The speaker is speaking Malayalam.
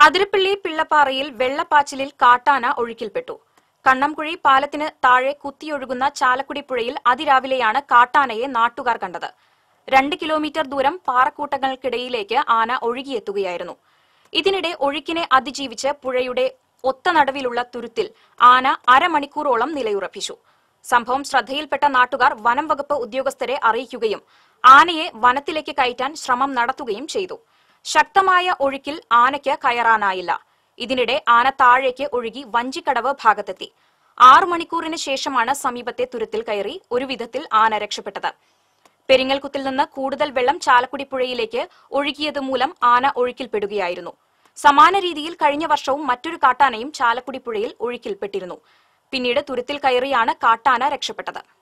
അതിരപ്പള്ളി പിള്ളപ്പാറയിൽ വെള്ളപ്പാച്ചിലിൽ കാട്ടാന ഒഴുക്കിൽപ്പെട്ടു കണ്ണംകുഴി പാലത്തിന് താഴെ കുത്തിയൊഴുകുന്ന ചാലക്കുടി പുഴയിൽ അതിരാവിലെയാണ് കാട്ടാനയെ നാട്ടുകാർ കണ്ടത് രണ്ട് കിലോമീറ്റർ ദൂരം പാറക്കൂട്ടങ്ങൾക്കിടയിലേക്ക് ആന ഒഴുകിയെത്തുകയായിരുന്നു ഇതിനിടെ ഒഴുക്കിനെ അതിജീവിച്ച് പുഴയുടെ ഒത്ത നടുവിലുള്ള തുരുത്തിൽ ആന അരമണിക്കൂറോളം നിലയുറപ്പിച്ചു സംഭവം ശ്രദ്ധയിൽപ്പെട്ട നാട്ടുകാർ വനം വകുപ്പ് ഉദ്യോഗസ്ഥരെ അറിയിക്കുകയും ആനയെ വനത്തിലേക്ക് കയറ്റാൻ ശ്രമം നടത്തുകയും ചെയ്തു ശക്തമായ ഒഴുക്കിൽ ആനയ്ക്ക് കയറാനായില്ല ഇതിനിടെ ആന താഴേക്ക് ഒഴുകി വഞ്ചിക്കടവ് ഭാഗത്തെത്തി ആറു മണിക്കൂറിന് ശേഷമാണ് സമീപത്തെ തുരുത്തിൽ കയറി ഒരു വിധത്തിൽ ആന രക്ഷപ്പെട്ടത് പെരിങ്ങൽകുത്തിൽ നിന്ന് കൂടുതൽ വെള്ളം ചാലക്കുടി പുഴയിലേക്ക് ഒഴുകിയത് മൂലം ആന ഒഴുക്കിൽപ്പെടുകയായിരുന്നു സമാന രീതിയിൽ കഴിഞ്ഞ വർഷവും മറ്റൊരു കാട്ടാനയും ചാലക്കുടി പുഴയിൽ ഒഴുക്കിൽപ്പെട്ടിരുന്നു പിന്നീട് തുരുത്തിൽ കയറിയാണ് കാട്ടാന രക്ഷപ്പെട്ടത്